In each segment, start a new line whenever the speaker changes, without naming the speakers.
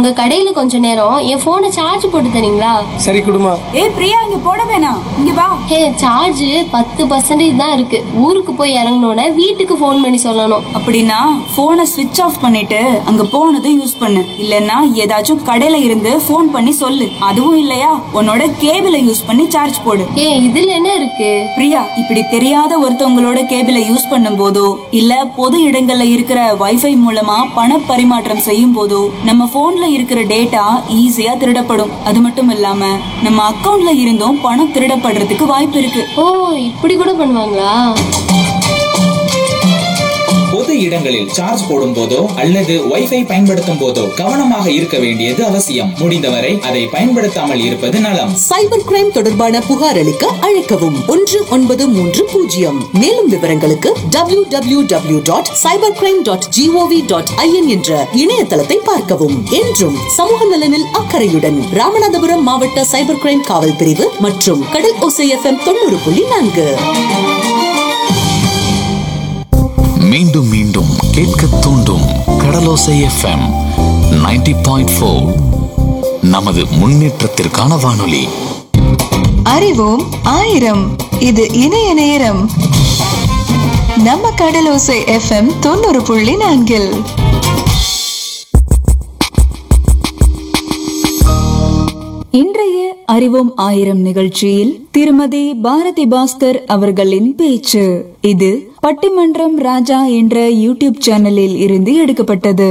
உங்க கடையில கொஞ்ச நேரம் என் போனை சார்ஜ் போட்டு தரீங்களா
சரி குடுமா
ஏய் பிரியா இங்க போட வேணாம் இங்க வா
ஹே சார்ஜ் பத்து பர்சன்டேஜ் தான் இருக்கு ஊருக்கு போய் இறங்கினோட வீட்டுக்கு ஃபோன் பண்ணி சொல்லணும்
அப்படின்னா போனை ஸ்விட்ச் ஆஃப் பண்ணிட்டு அங்க போனதும் யூஸ் பண்ணு இல்லனா ஏதாச்சும் கடையில இருந்து ஃபோன் பண்ணி சொல்லு அதுவும் இல்லையா உன்னோட கேபிளை யூஸ் பண்ணி சார்ஜ் போடு
ஏ இதுல என்ன இருக்கு
பிரியா இப்படி தெரியாத ஒருத்தவங்களோட கேபிளை யூஸ் பண்ணும் போதோ இல்ல பொது இடங்கள்ல இருக்கிற வைஃபை மூலமா பண பரிமாற்றம் செய்யும் போதோ நம்ம போன்ல இருக்கிற டேட்டா ஈஸியா திருடப்படும் அது மட்டும் இல்லாம நம்ம அக்கவுண்ட்ல இருந்தும் பணம் திருடப்படுறதுக்கு வாய்ப்பு இருக்கு
ஓ இப்படி கூட பண்ணுவாங்களா
பொது இடங்களில் சார்ஜ் போடும் போதோ அல்லது வைஃபை பயன்படுத்தும் போதோ கவனமாக இருக்க வேண்டியது அவசியம் முடிந்தவரை அதை பயன்படுத்தாமல் இருப்பது நலம்
சைபர் கிரைம் தொடர்பான புகார் அளிக்க அழைக்கவும் ஒன்று ஒன்பது மூன்று பூஜ்ஜியம் மேலும் விவரங்களுக்கு W W W dot cyber crime dot GOV dot IN என்ற இணையதளத்தை பார்க்கவும் என்றும் சமூக நலனில் அக்கறையுடன் ராமநாதபுரம் மாவட்ட சைபர் கிரைம் காவல் பிரிவு மற்றும் கடல் ஓசை எஃப்எம் தொண்ணூறு புள்ளி நான்கு
மீண்டும் மீண்டும் கேட்க தூண்டும் கடலோசை எஃப்எம் 90.4 பாயிண்ட் நமது முன்னேற்றத்திற்கான வானொலி
அறிவோம் ஆயிரம் இது இணைய நேரம் நம்ம கடலோசை எஃப்எம் தொண்ணூறு புள்ளி நான்கில்
இன்றைய அறிவோம் ஆயிரம் நிகழ்ச்சியில் திருமதி பாரதி பாஸ்கர் அவர்களின் பேச்சு இது பட்டிமன்றம் ராஜா என்ற யூடியூப் சேனலில் இருந்து எடுக்கப்பட்டது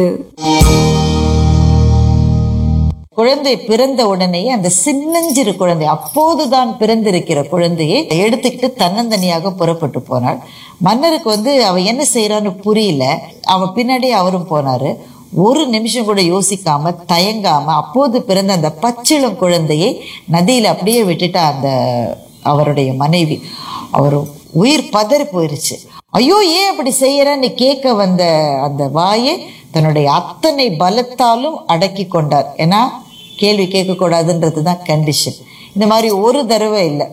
குழந்தை பிறந்த உடனேயே அந்த சின்னஞ்சிறு குழந்தை அப்போதுதான் பிறந்திருக்கிற குழந்தையை எடுத்துக்கிட்டு தன்னந்தனியாக புறப்பட்டு போனாள் மன்னருக்கு வந்து அவ என்ன செய்யறான்னு புரியல அவ பின்னாடி அவரும் போனாரு ஒரு நிமிஷம் கூட யோசிக்காம தயங்காம அப்போது பிறந்த அந்த பச்சிளம் குழந்தையை நதியில அப்படியே விட்டுட்டா அந்த அவருடைய மனைவி அவர் உயிர் பதறி போயிருச்சு ஐயோ ஏன் அப்படி செய்யறன்னு கேட்க வந்த அந்த வாயை தன்னுடைய அத்தனை பலத்தாலும் அடக்கி கொண்டார் ஏன்னா கேள்வி கேட்கக்கூடாதுன்றது தான் கண்டிஷன் இந்த மாதிரி ஒரு தடவை இல்லை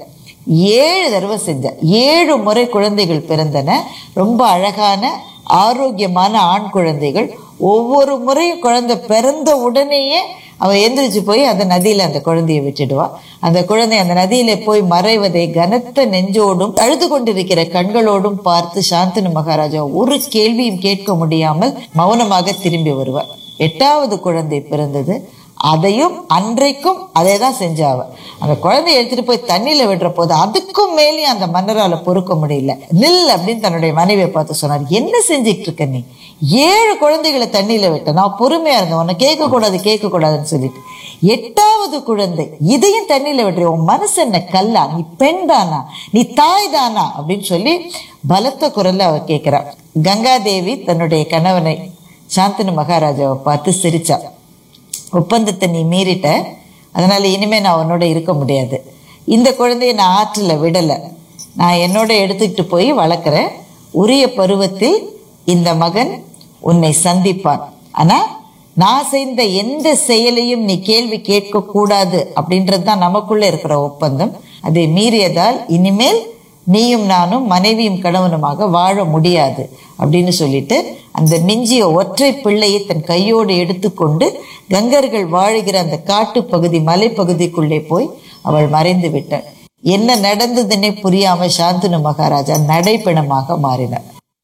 ஏழு தடவை செஞ்ச ஏழு முறை குழந்தைகள் பிறந்தன ரொம்ப அழகான ஆரோக்கியமான ஆண் குழந்தைகள் ஒவ்வொரு முறையும் குழந்தை பிறந்த உடனேயே அவ எந்திரிச்சு போய் அந்த நதியில அந்த குழந்தையை விட்டுடுவா அந்த குழந்தை அந்த நதியில போய் மறைவதை கனத்த நெஞ்சோடும் அழுது கொண்டிருக்கிற கண்களோடும் பார்த்து சாந்தனு மகாராஜா ஒரு கேள்வியும் கேட்க முடியாமல் மௌனமாக திரும்பி வருவார் எட்டாவது குழந்தை பிறந்தது அதையும் அன்றைக்கும் அதே தான் செஞ்சாவ அந்த குழந்தைய எடுத்துட்டு போய் தண்ணியில விடுற போது அதுக்கும் மேலேயும் அந்த மன்னரால பொறுக்க முடியல நில் அப்படின்னு தன்னுடைய மனைவியை பார்த்து சொன்னார் என்ன செஞ்சுட்டு இருக்க நீ ஏழு குழந்தைகளை தண்ணியில விட்ட நான் பொறுமையா இருந்தேன் உன்னை கேட்க கூடாது கேட்க கூடாதுன்னு சொல்லிட்டு எட்டாவது குழந்தை இதையும் தண்ணியில விடுற உன் மனசு என்ன கல்லா நீ பெண் தானா நீ தாய் தானா அப்படின்னு சொல்லி பலத்த குரல்ல அவ கேட்கிறா கங்காதேவி தன்னுடைய கணவனை சாந்தனு மகாராஜாவை பார்த்து சிரிச்சா ஒப்பந்தத்தை நீ மீறிட்ட அதனால இனிமே நான் உன்னோட இருக்க முடியாது இந்த குழந்தைய நான் ஆற்றுல விடலை நான் என்னோட எடுத்துக்கிட்டு போய் வளர்க்குறேன் உரிய பருவத்தில் இந்த மகன் உன்னை சந்திப்பான் ஆனா நான் செய்த எந்த செயலையும் நீ கேள்வி கேட்க கூடாது அப்படின்றது தான் நமக்குள்ள இருக்கிற ஒப்பந்தம் அதை மீறியதால் இனிமேல் நீயும் நானும் மனைவியும் கணவனுமாக வாழ முடியாது அப்படின்னு சொல்லிட்டு அந்த மிஞ்சிய ஒற்றை பிள்ளையை தன் கையோடு எடுத்துக்கொண்டு கங்கர்கள் வாழுகிற அந்த காட்டு பகுதி மலைப்பகுதிக்குள்ளே போய் அவள் மறைந்து விட்டாள் என்ன நடந்ததுன்னே புரியாம சாந்தனு மகாராஜா நடைப்பணமாக மாறினார்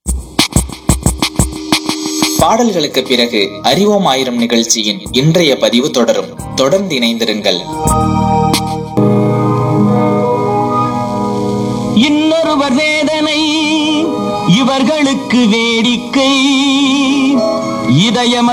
பாடல்களுக்கு பிறகு அறிவோம் ஆயிரம் நிகழ்ச்சியின் இன்றைய பதிவு தொடரும் தொடர்ந்து இணைந்திருங்கள்
இன்னொருவர் வேதனை இவர்களுக்கு வேடிக்கை இதயம்